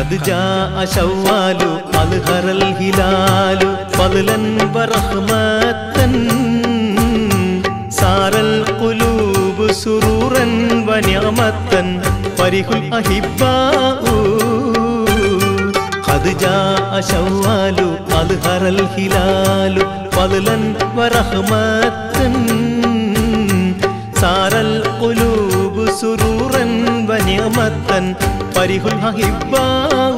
قد جاء شوال أظهر الهلال فضلا ورحمة سار القلوب سرورا ونعمة فرح الأحباء قد جاء شوال أظهر الهلال فضلا ورحمة سار القلوب سرورا ونعمة فرح الأحباء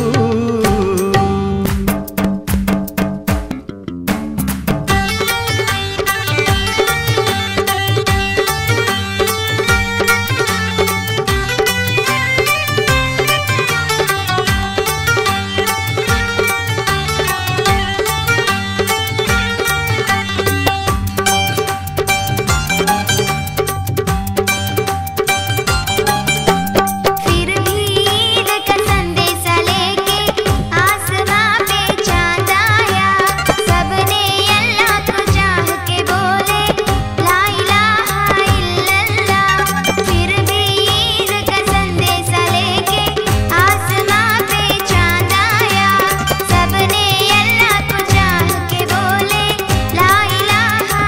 फिर भी ईद का संदेशा लेके आसमां पे चांद आया सबने अल्लाह को चाह के बोले ला इलाहा इल्लल्लाह फिर भी ईद का संदेशा लेके आसमां पे चांद आया सबने अल्लाह को चाह के बोले ला इलाहा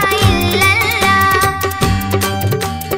इल्लल्लाह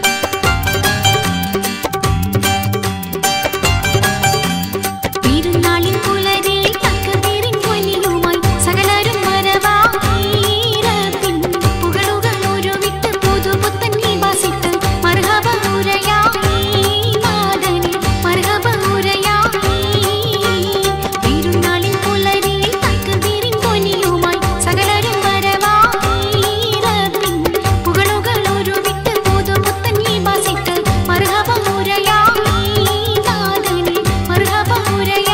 തിരുനാളിൻ പുലരിയിൽ തക്കതീരിൻ പൊന്നിലുമായി സകലരും മരവായിരത്തിൻ പുകളുകൾ ഉരുവിട്ട് പുതുപുത്തൻ നിവാസിത്ത് മർഹബ ഉരയായി നാദനിൽ മർഹബ ഉരയായി തിരുനാളിൻ പുലരിയിൽ തക്കതീരിൻ പൊന്നിലുമായി സകലരും മരവായിരത്തിൻ പുകളുകൾ ഉരുവിട്ട് പുതുപുത്തൻ നിവാസിത്ത് മർഹബ ഉരയായി നാദനിൽ മർഹബ ഉരയായി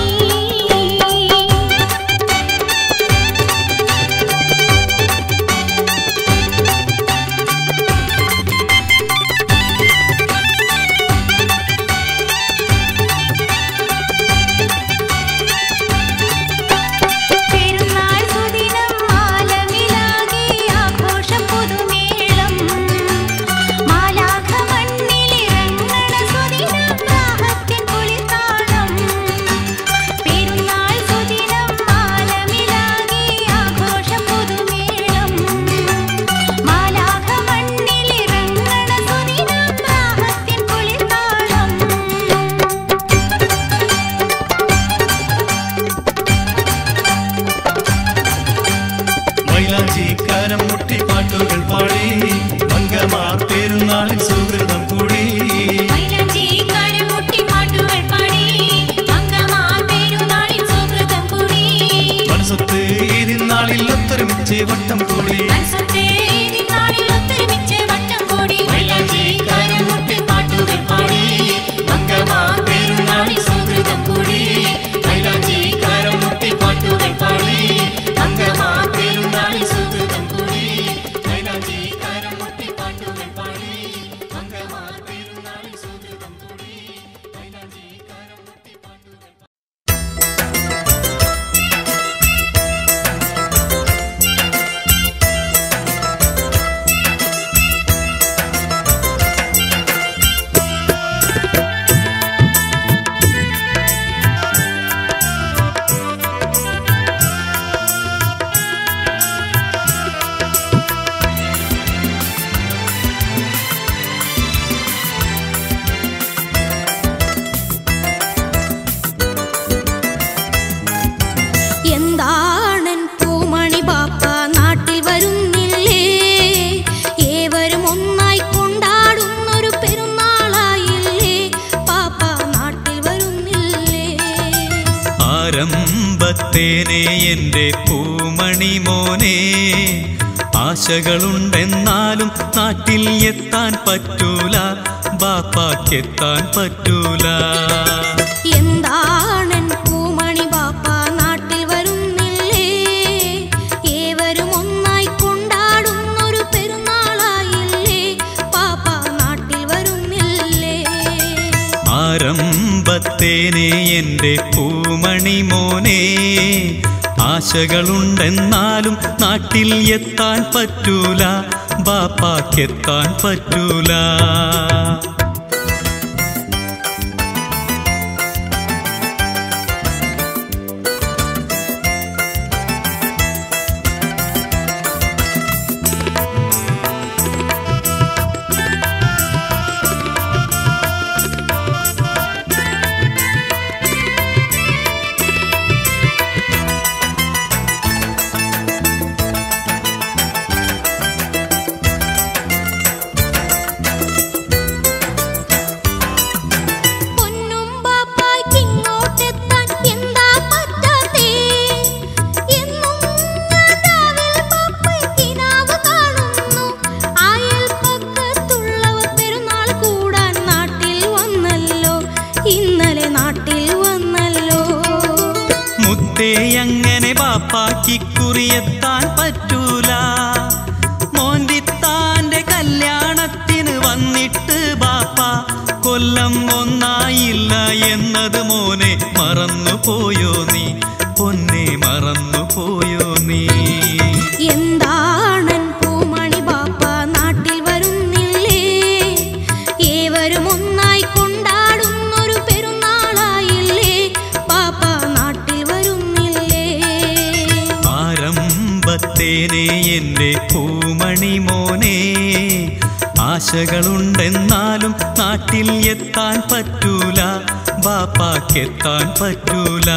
പെരുന്നാൾ സുദിനം ആലമിലാകെ ആഘോഷം പുതുമേളം മാലാഖ മണ്ണിലിറങ്ങണ സുദിനം രാഹത്തിൻ കുളിർത്താളം പെരുന്നാൾ സുദിനം ആലമിലാകെ ആഘോഷം പുതുമേളം മാലാഖ മണ്ണിലിറങ്ങണ സുദിനം രാഹത്തിൻ കുളിർത്താളം മൈലാഞ്ചിക്കാരം മുട്ടി പാട്ടുകൾ പാടി മംഗമാർ പെരുന്നാളിൽ സുഹൃതം കൂടി മൈലാഞ്ചിക്കാരൻ മുട്ടിപ്പാട്ടുകൾ പാടി അങ്കമാർ പെരുന്നാളിൽ സുഹൃതം കൂടി മനസ്സത്ത് ഇതിനാളിൽ ഒത്തൊരുമിച്ച് വട്ടം കൂടി മനസ്സത്തെ ഈ നാളിൽ ഒത്തൊരുമിച്ച് വട്ടം കൂടി മൈലാഞ്ചിക്കാരൻ മുട്ടിപ്പാട്ടുകൾ പാടി അങ്കമാർ പെരുന്നാളിൽ സുഹൃതം കൂടി മൈലാഞ്ചിക്കാരൻ മുട്ടിപ്പാട്ടുകൾ പാടി അങ്കമാർ പെരുന്നാളിൽ സുഹൃതം കൂടി മൈലാഞ്ചിക്കാരൻ മുട്ടിപ്പാട്ടുകൾ പാടി അങ്കമാർ പെരുന്നാളിൽ സുഹൃതം കൂടി മൈലാഞ്ചിക്കാരൻ മുട്ടിപ്പാട്ടുകൾ എന്താണൻ പൂമണി ബാപ്പ നാട്ടിൽ വരുന്നില്ലേ ഏവരും ഒന്നായി കൊണ്ടാടുന്നൊരു പെരുന്നാളായില്ലേ പാപ്പ നാട്ടിൽ വരുന്നില്ലേ ആരംഭത്തേനെ എൻ്റെ പൂമണി മോനെ ആശകളുണ്ടെന്നാലും നാട്ടിൽ എത്താൻ പറ്റൂല ബാപ്പാക്കെത്താൻ പറ്റൂല എന്താണൻ പൂമണി ബാപ്പ നാട്ടിൽ വരുന്നില്ലേ ഏവരും ഒന്നായി കൊണ്ടാടുന്നൊരു പെരുന്നാളായില്ലേ പാപ്പ നാട്ടിൽ വരുന്നില്ലേ ആരംഭത്തേനെ എൻ്റെ പൂമണി മോനെ ആശകളുണ്ടെന്നാലും നാട്ടിൽ എത്താൻ പറ്റൂല ബാപ്പാക്കെത്താൻ പറ്റൂല ബാപ്പാക്കിക്കുറിയെത്താൻ പറ്റൂല മോന്തിത്താന്റെ കല്യാണത്തിന് വന്നിട്ട് ബാപ്പ കൊല്ലം ഒന്നായില്ല എന്നത് മോനെ മറന്നു പോയോ നീ പൊന്നെ മറന്നു പോയോ നീ എന്താണൻ പൂമണി ബാപ്പ നാട്ടിൽ വരുന്നില്ലേ ഏവരും ഒന്നായി കൊണ്ടാടുന്നൊരു പെരുന്നാളായില്ലേ ബാപ്പ നാട്ടിൽ വരുന്നില്ലേ ആരംഭത്തേനെ എൻ്റെ പൂമണി മോനെ ആശകളുണ്ടെന്നാലും നാട്ടിൽ എത്താൻ പറ്റൂല ബാപ്പാക്കെത്താൻ പറ്റൂല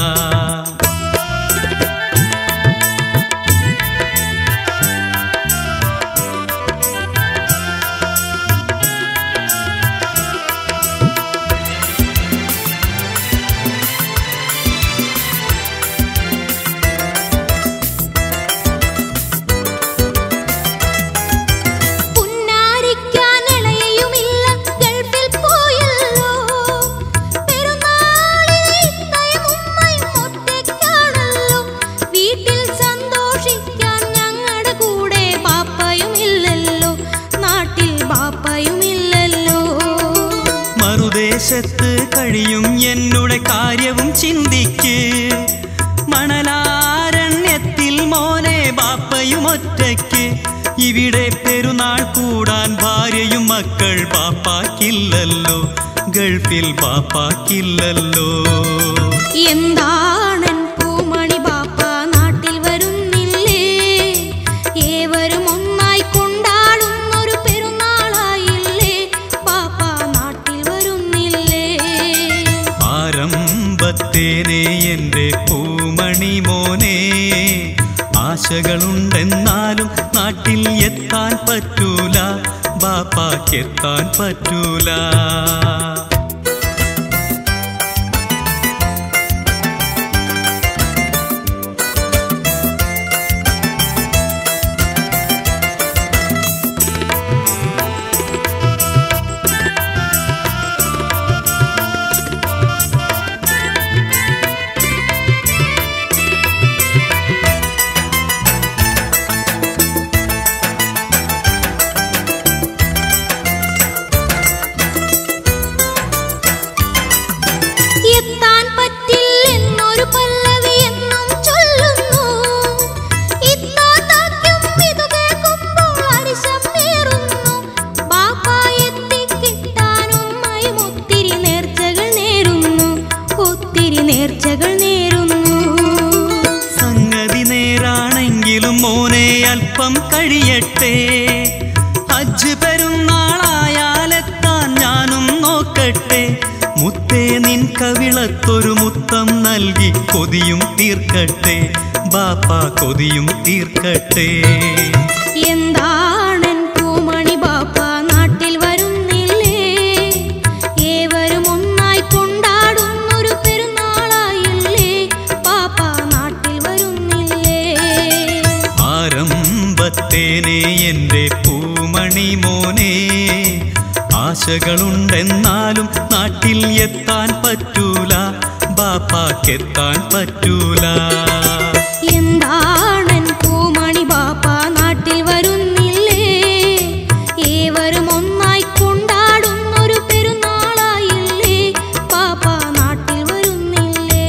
പുന്നാരിക്കാൻ ഇളയയുമില്ല ഗൾഫിൽ പോയല്ലോ പെരുന്നാളിൽ ഇത്തയും ഉമ്മയും ഒറ്റയ്ക്കാണല്ലോ വീട്ടിൽ സന്തോഷിക്കാൻ ഞങ്ങളുടെ കൂടെ ബാപ്പയും ഇല്ലല്ലോ നാട്ടിൽ ബാപ്പയും ഇല്ലല്ലോ മറുദേശത്ത് കഴിയും എന്നുടെ കാര്യവും ചിന്തിക്ക് മണലാരണ്യത്തിൽ മോനെ ബാപ്പയും ഒറ്റയ്ക്ക് ഇവിടെ പെരുന്നാൾ കൂടാൻ ഭാര്യയും മക്കൾ ബാപ്പാക്കില്ലല്ലോ ഗൾഫിൽ ബാപ്പാക്കില്ലല്ലോ എന്താണൻ പൂമണി ബാപ്പ നാട്ടിൽ വരുന്നില്ലേ ഏവരും ഒന്നായി കൊണ്ടാടുന്നൊരു പെരുന്നാളായില്ലേ ബാപ്പ നാട്ടിൽ വരുന്നില്ലേ ആരംഭത്തേനെ എൻ്റെ പൂമണി മോനെ ആശകളുണ്ടെന്നാലും നാട്ടിൽ എത്താൻ പറ്റൂല ബാപ്പാക്കെത്താൻ പറ്റൂല എത്താൻ പറ്റില്ലെന്നൊരു പല്ലവി എന്നും ചൊല്ലുന്നു ഇത്താത്താക്കും ഇത് കേൾക്കുമ്പോൾ അരിശം നേറുന്നു ബാപ്പ എത്തിക്കിട്ടാൻ ഉമ്മയും ഒത്തിരി നേർച്ചകൾ നേരുന്നു ഒത്തിരി നേർച്ചകൾ നേരുന്നു സംഗതി നേരാണെങ്കിലും മോനെ അല്പം കഴിയട്ടെ ഹജ്ജ് പെരുന്നാളായാലെത്താൻ ഞാനും നോക്കട്ടെ മുത്തേ നിൻ കവിളത്തൊരു മുത്തം നൽകി കൊതിയും തീർക്കട്ടെ ബാപ്പ കൊതിയും തീർക്കട്ടെ എന്താണൻ പൂമണി ബാപ്പ നാട്ടിൽ വരുന്നില്ലേ ഏവരും ഒന്നായി കൊണ്ടാടുന്നൊരു പെരുന്നാളായില്ലേ ബാപ്പ നാട്ടിൽ വരുന്നില്ലേ ആരംഭത്തേനെ എൻ്റെ പൂമണി മോനെ ആശകളുണ്ടെന്നാലും നാട്ടിൽ എത്താൻ പറ്റൂല ബാപ്പാക്കെത്താൻ പറ്റൂല എന്താണൻ പൂമണി ബാപ്പ നാട്ടിൽ വരുന്നില്ലേ ഏവരും ഒന്നായി കൊണ്ടാടുന്നൊരു പെരുന്നാളായില്ലേ ബാപ്പ നാട്ടിൽ വരുന്നില്ലേ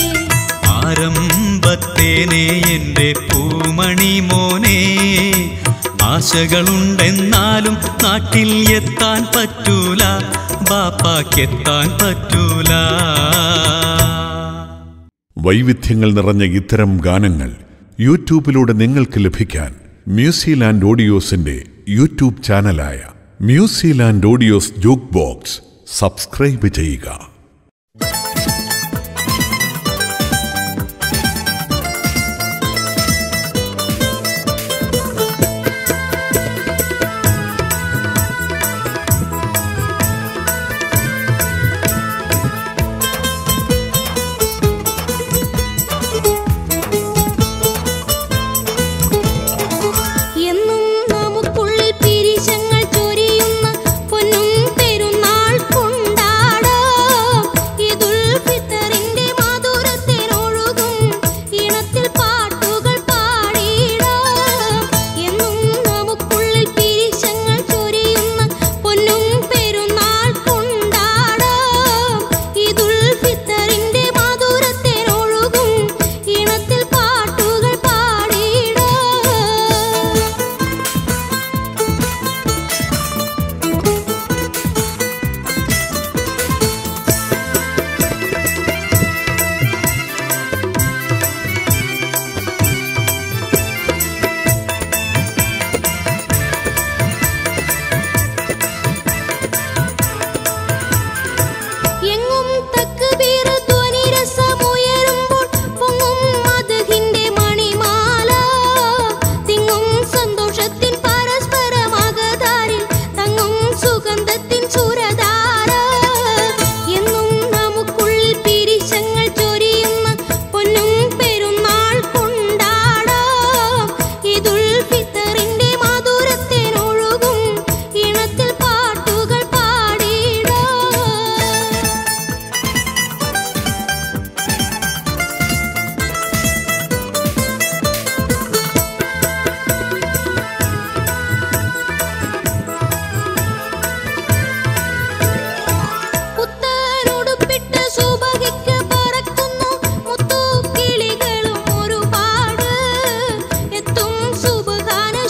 ആരംഭത്തേനെ എൻ്റെ പൂമണി മോനെ ആശകളുണ്ടെന്നാലും നാട്ടിൽ എത്താൻ പറ്റൂല ബാപ്പാക്കെത്താൻ പറ്റൂല വൈവിധ്യങ്ങൾ നിറഞ്ഞ ഇത്തരം ഗാനങ്ങൾ യൂട്യൂബിലൂടെ നിങ്ങൾക്ക് ലഭിക്കാൻ മ്യൂസിലാൻഡ് ഓഡിയോസിന്റെ യൂട്യൂബ് ചാനലായ Musiland audios jukebox subscribe ചെയ്യുക എന്നും നമുക്കുള്ളിൽ പിരിശങ്ങൾ ചൊരിയുന്ന പൊന്നും പെരുന്നാൾ കൊണ്ടാടാം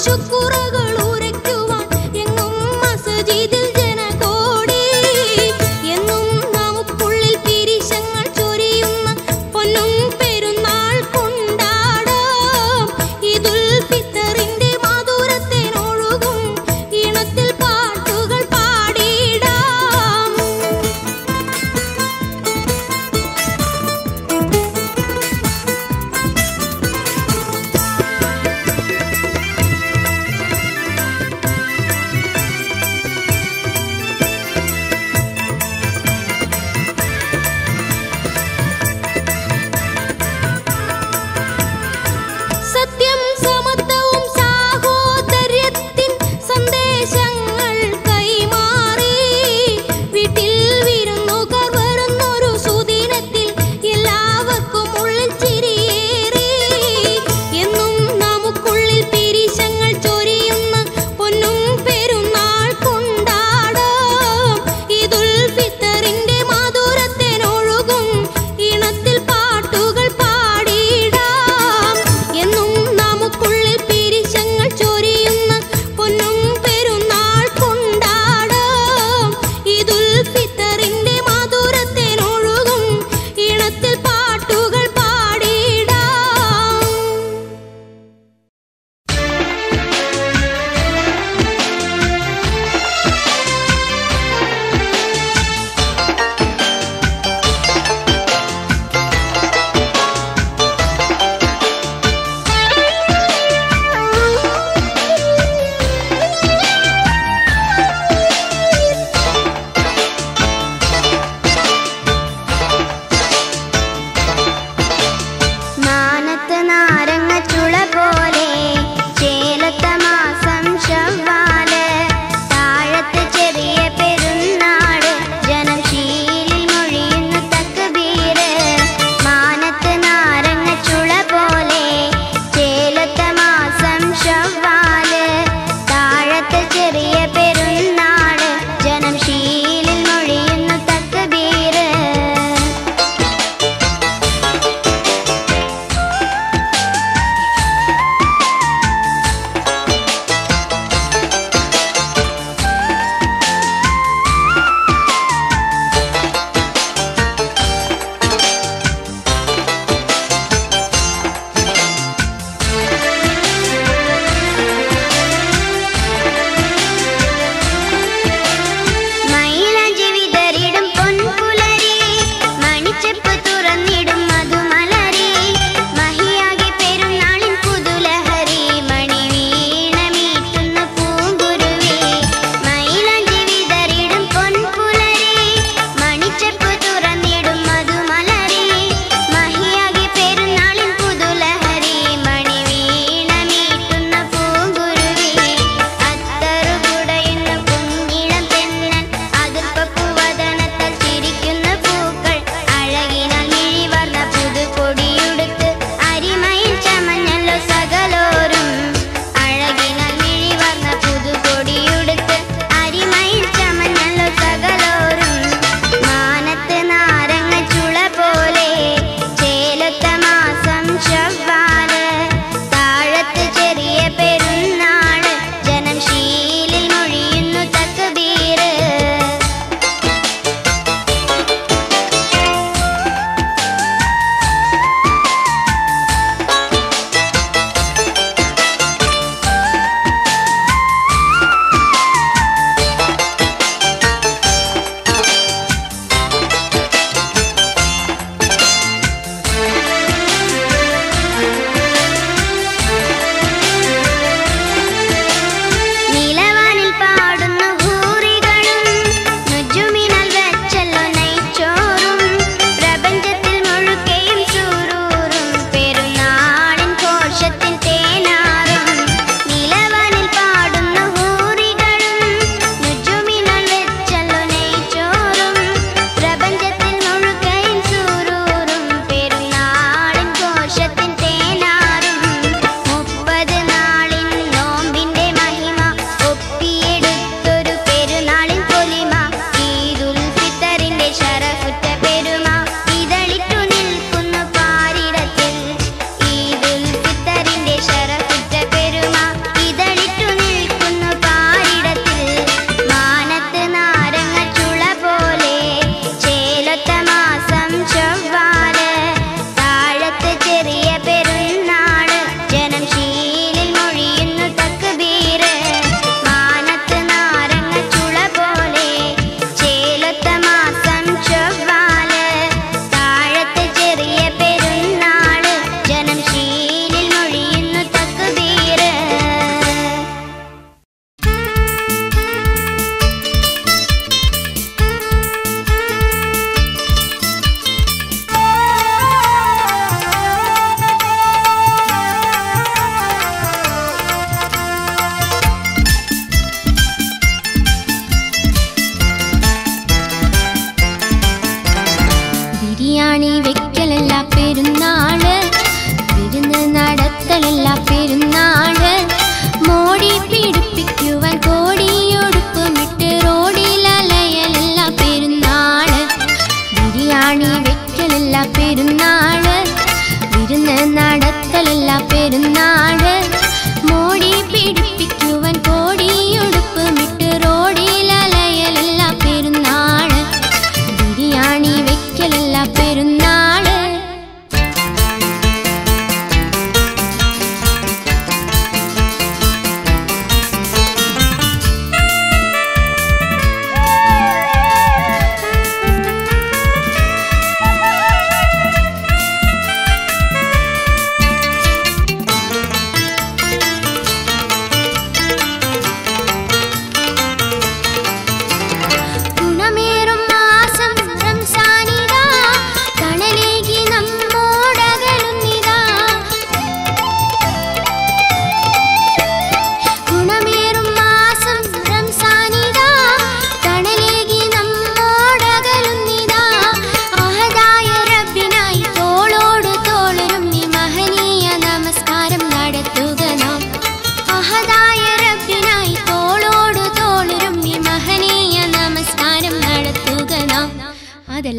ശുക്റുകൾ ഉരയ്ക്കുവാൻ എങ്ങും മസ്ജിദിൽ ജനകോടി എന്നും നമുക്കുള്ളിൽ പിരിശങ്ങൾ ചൊരിയുന്ന പൊന്നും പെരുന്നാൾ കൊണ്ടാടാം ഇതുൽ ഫിത്തറിന്റെ മാധുരത്തിനൊഴുകും ഈണത്തിൽ പാട്ടുകൾ പാടിയിടാം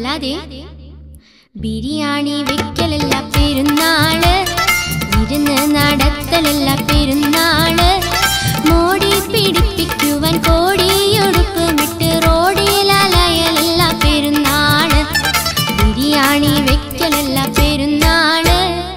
അതല്ലാതെ ബിരിയാണി വെക്കലല്ല പെരുന്നാള് വിരുന്ന് നടത്തലല്ല പെരുന്നാള് മോടി പിടിപ്പിക്കുവാൻ കോടിയൊടുക്കുമിട്ട് റോഡിലലയലല്ല പെരുന്നാള് ബിരിയാണി വെക്കലല്ല പെരുന്നാള്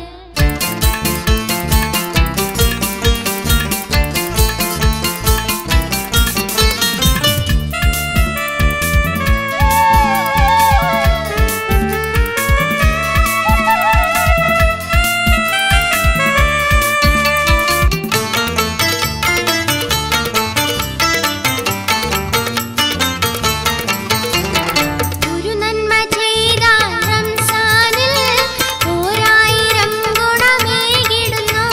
ഒരു നന്മ ചെയ്താൽ റംസാനിൽ ഓരായിരം ഗുണമേകിടുന്നു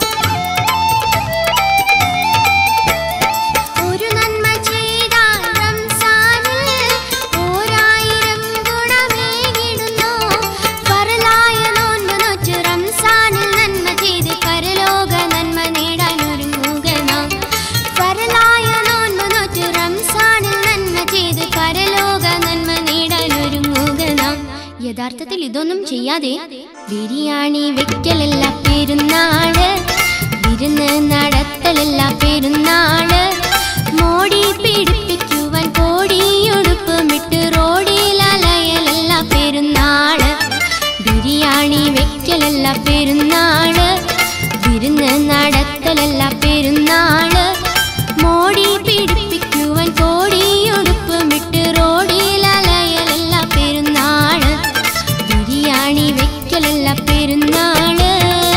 ഒരു നന്മ ചെയ്താൽ റംസാനിൽ ഓരായിരം ഗുണമേകിടുന്നു ഫറലായ നോൻപ് നോറ്റ് റംസാനിൽ നന്മ ചെയ്ത് പരലോക നന്മ നേടാൻ ഒരുങ്ങുക നാം ഫറലായ നോൻപ് നോറ്റ് റംസാനിൽ നന്മ ചെയ്ത് പരലോക നന്മ നേടാൻ ഒരുങ്ങുക നാം യഥാർത്ഥത്തിൽ ഇതൊന്നും ചെയ്യാതെ ബിരിയാണി വെക്കലല്ല പെരുന്നാള് വിരുന്ന് നടത്തലല്ല പെരുന്നാള് മോടി പിടിപ്പിക്കുവാൻ കോടിയൊടുപ്പമിട്ട് റോഡിലലയലല്ല പെരുന്നാള് ബിരിയാണി വെക്കലല്ല പെരുന്നാള് വിരുന്ന് നടത്തലല്ല പെരുന്നാള് മോടി പിടിപ്പിക്കുവാൻ കോടിയൊടുപ്പമിട്ട് റോഡിലലയലല്ല പെരുന്നാള് ബിരിയാണി വെക്കലല്ല പെരുന്നാള്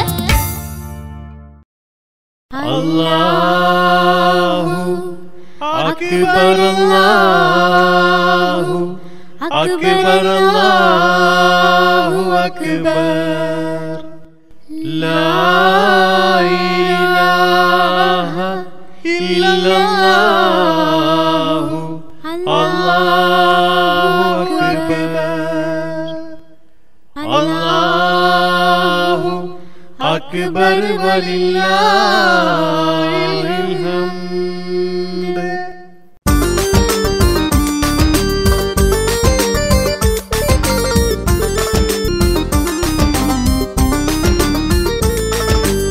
അല്ലാഹു അക്ബർ അല്ലാഹു അക്ബർ അല്ലാഹു അക്ബർ ലാ ഇലാഹ ഇല്ലല്ലാഹു അല്ലാഹു അക്ബർ അല്ലാഹു അക്ബർ വലില്ലാഹിൽ ഹംദ് ും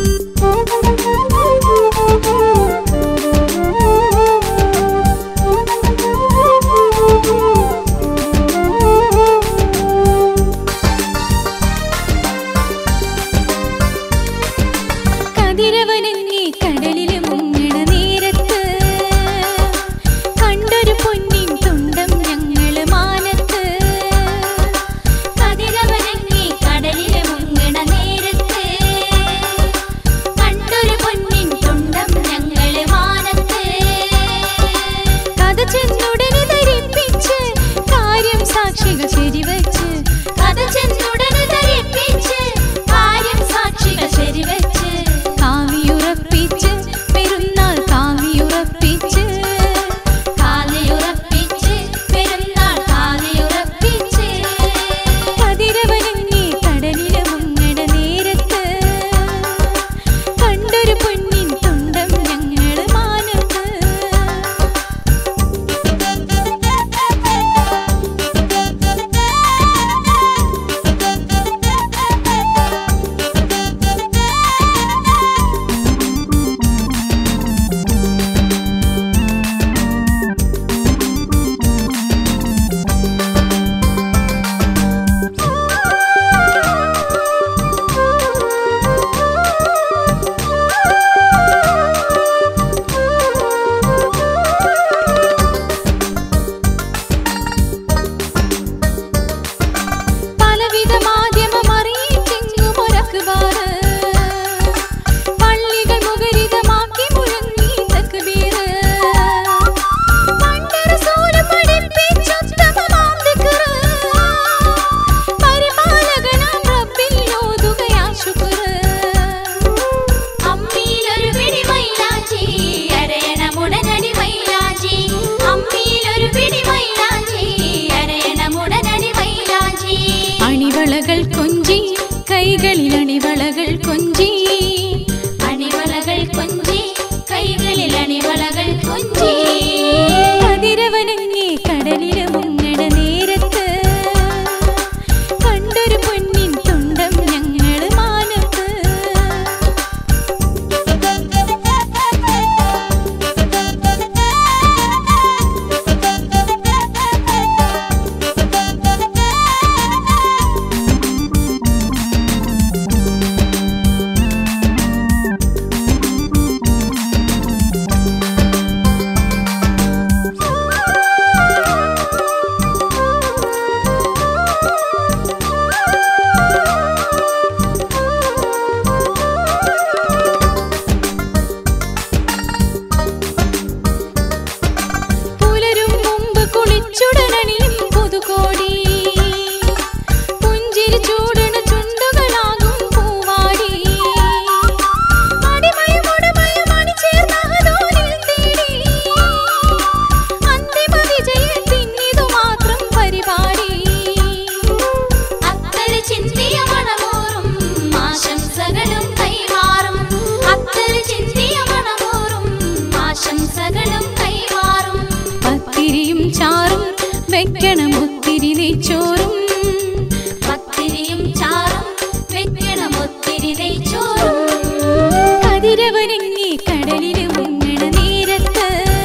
വെക്കണം ഒത്തിരി നെയ്ച്ചോറും പത്തിരിയും ചാറും വെക്കണം ഒത്തിരി നെയ്ച്ചോറും കതിരവനങ്ങി കടലിന് മുങ്ങണ നേരത്ത്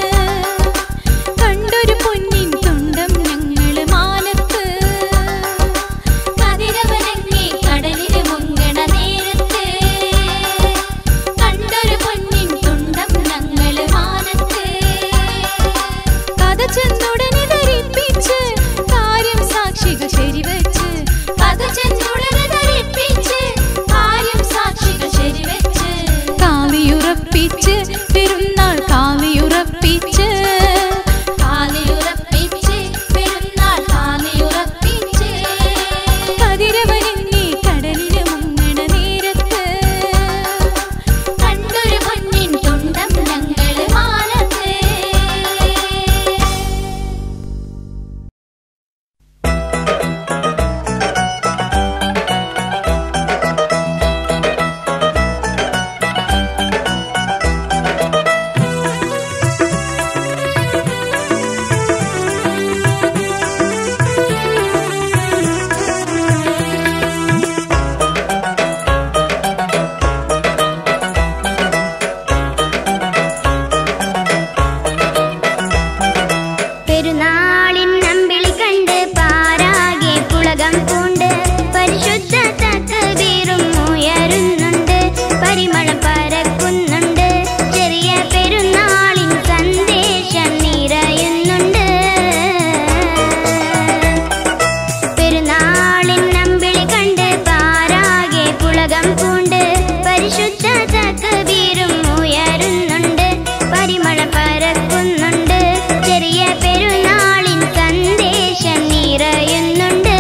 കണ്ടൊരു പൊന്നിൻ തുണ്ടം ഞങ്ങള് മാനത്ത് കതിരവനങ്ങി കടലിന് മുങ്ങണ നേരത്ത് കണ്ടൊരു പൊന്നിൻ തുണ്ടം ഞങ്ങള് മാനത്ത് കഥ ചെന്നുടനെ ധരിപ്പിച്ച് കാര്യം സാക്ഷികൾ ശരിവെച്ച് കഥ ചെന്നുടനെ ധരിപ്പിച്ച് കാര്യം സാക്ഷികൾ ശരിവെച്ച് കാവിയുറപ്പിച്ച് പെരുന്നാൾ കാവിയുറപ്പിച്ച് കാവിയുറപ്പിച്ച് പെരുന്നാൾ കാവിയുറപ്പിച്ച് കതിരവനങ്ങി കടലിന് മുങ്ങണ നേരത്ത് കണ്ടൊരു പൊന്നിൻ തുണ്ടം ഞങ്ങള് മാനത്ത് പെരുന്നാളിൻ നമ്പിളി കണ്ട് പാരാകെ പുളകം പൂണ്ട് പരിശുദ്ധ തക്കബീറും ഉയരുന്നുണ്ട് പരിമളം പരക്കുന്നുണ്ട് ചെറിയ പെരുന്നാളിൻ സന്ദേശം നിറയുന്നുണ്ട് പെരുന്നാളിൻ നമ്പിളി കണ്ട് പാരാകെ പുളകം പൂണ്ട് പരിശുദ്ധ തക്കബീറും ഉയരുന്നുണ്ട് പരിമളം പരക്കുന്നുണ്ട് ചെറിയ പെരുന്നാളിൻ സന്ദേശം നിറയുന്നുണ്ട്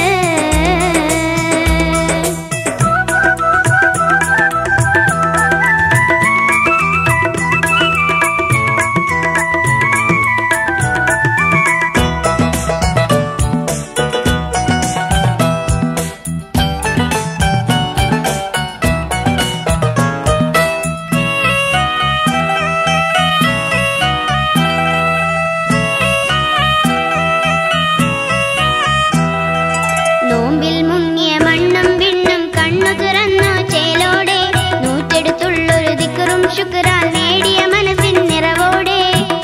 നോമ്പിൽ മുങ്ങിയ മണ്ണും വിണ്ണും കണ്ണു തുറന്നു ചേലോടെ നൂറ്റെടുത്തുള്ളൊരു ദിക്കറും ശുക്രാൽ നേടിയ മനസ്സിൻ നിറവോടെ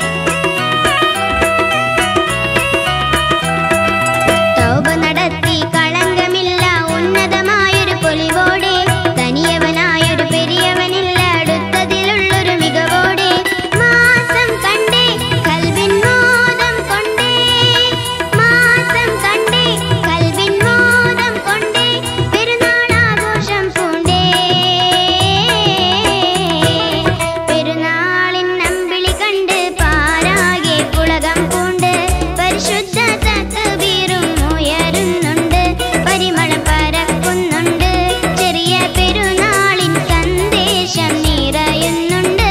തൗബ നടത്തി കളങ്കമില്ല ഉന്നതമായൊരു പൊലിവോടെ തനിയവനായൊരു പെരിയവനില്ല അടുത്തതിലുള്ളൊരു മികവോടെ മാസം കണ്ടേ കൽവിൻ മോദം കൊണ്ടേ മാസം കണ്ടേ കൽവിൻ മോദം കൊണ്ടേ പെരുന്നാളാഘോഷം പൂണ്ടേ പെരുന്നാളിൻ നമ്പിളി കണ്ട് പാരാകെ പുളകം പൂണ്ട് പരിശുദ്ധ തക്ബീറും ഉയരുന്നുണ്ട് പരിമളം പരക്കുന്നുണ്ട് ചെറിയ പെരുന്നാളിൻ സന്ദേശം നിറയുന്നുണ്ട്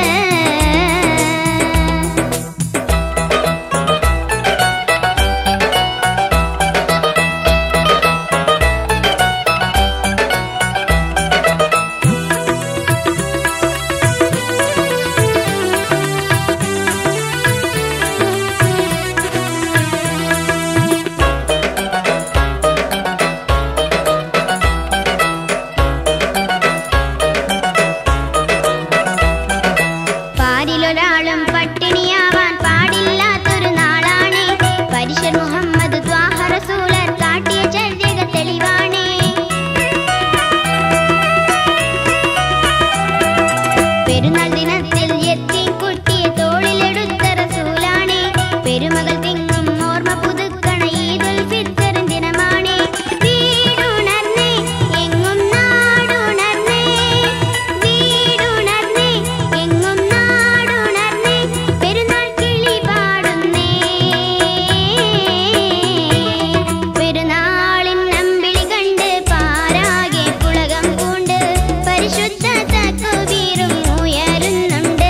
പാരിലൊരാളും പട്ടിണിയാവാൻ പാടില്ലാത്തൊരു നാളാണ് പരിശർ മുഹമ്മദ് ത്വാഹ റസൂലർ കാട്ടിയ ചര്യക തെളിവാണ് പെരുന്നാൾ ദിനത്തിൽ എത്തി കുട്ടിയെ തോളിലെടുത്ത റസൂലാണ് പെരുമകൾ തിങ്ങും ഓർമ്മ പുതുക്കണ ഈദുൽ ഫിത്തറിൻ ദിനമാണ് വീടുണർന്നേ എങ്ങും നാടുണർന്നേ വീടുണർന്നേ എങ്ങും നാടുണർന്നേ പെരുന്നാൾ കിളി പാടുന്നേ പെരുന്നാളിൻ നമ്പിളി കണ്ട് പാരാകെ പുളകം പൂണ്ട് പരിശുദ്ധ തക്കുവീറും ഉയരുന്നുണ്ട്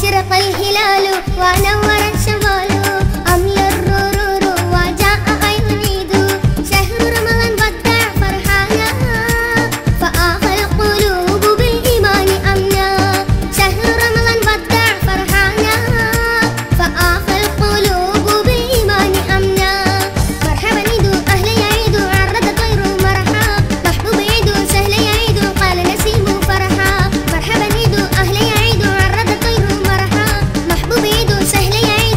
أشرق الهلال ونور الشمال أملى الررور وجاء غير عيد شهر رمضان ودع فرحانا فآخى القلوب بالإيمان أمنا شهر رمضان ودع فرحانا فآخى القلوب بالإيمان أمنا مرحبا عيد أهل يعيد عرض طير مرحا محبوب عيد سهل يعيد قال نسيم فرحا مرحبا عيد أهل يعيد عرض طير مرحا محبوب عيد سهل يعيد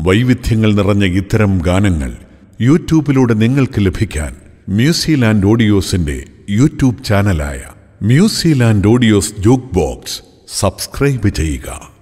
വൈവിധ്യങ്ങൾ നിറഞ്ഞ ഇത്തരം ഗാനങ്ങൾ യൂട്യൂബിലൂടെ നിങ്ങൾക്ക് ലഭിക്കാൻ മ്യൂസിലാൻഡ് ഓഡിയോസിന്റെ യൂട്യൂബ് ചാനലായ Musiland audios jukebox subscribe ചെയ്യുക